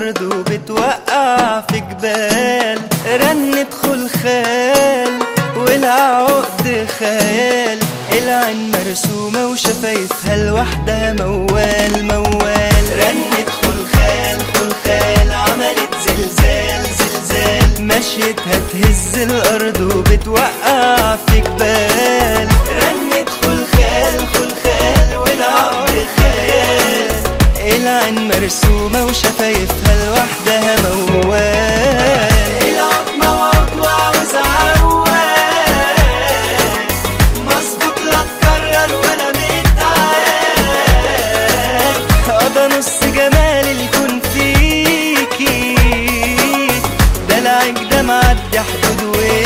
الأرض وبتوقع في جبال رنت خلخال والعقد خيال العين مرسومة وشفايفها لوحدها موال موال رنت خلخال خلخال عملت زلزال زلزال مشيتها تهز الأرض وبتوقع في جبال رنت خلخال خلخال والعقد خيال العين مرسومة وشفايفها لوحدها موال العظمة وعض وعاوز عوال مظبوط لا تكرر ولا متعال قضى نص جمال الكون فيكي دلعك ده معدي حدود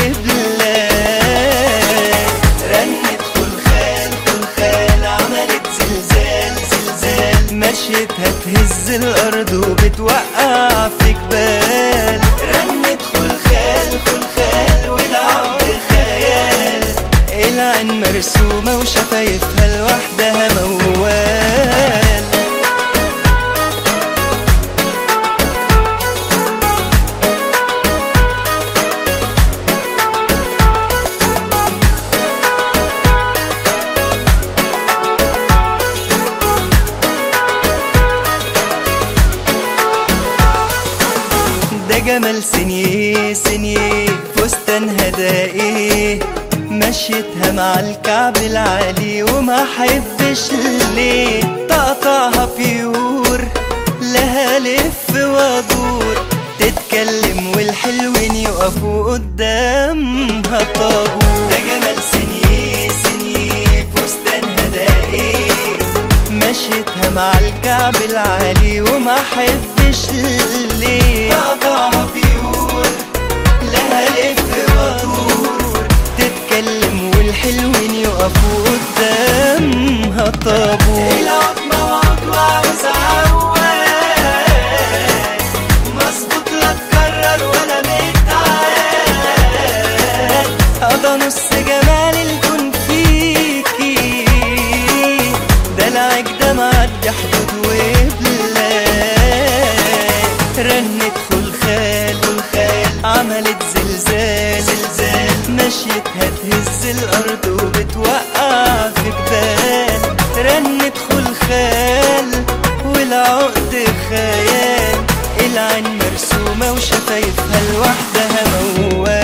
وبلاد رنت خلخال خلخال عملت زلزال زلزال مشيتها تهز الأرض وبتوقع في جبال رنت خلخال خلخال والعقد خيال العين مرسومة وشفايفها لوحدها موال ده جمال سنيه سنيه فستان هدائي مشيتها مع الكعب العالي وما حبش ليه تقطعها بيور لها لف ودور تتكلم والحلوين يقفوا قدامها طابور ده جمال سنيه سنيه فستان هدائي مشيتها مع الكعب العالي وما حبش ليه قطعها بيور لها لف ودور تتكلم والحلوين يقفوا قدامها طابور العظمة وعض وعاوز عوال مظبوط لا تكرر ولا متعال قضى نص جمال الكون فيكي دلعك ده معدي حدود وبلاد رنت خلخال خلخال عملت زلزال زلزال مشيتها تهز الأرض وبتوقع في جبال رنت خلخال والعقد خيال العين مرسومة وشفايفها لوحدها موال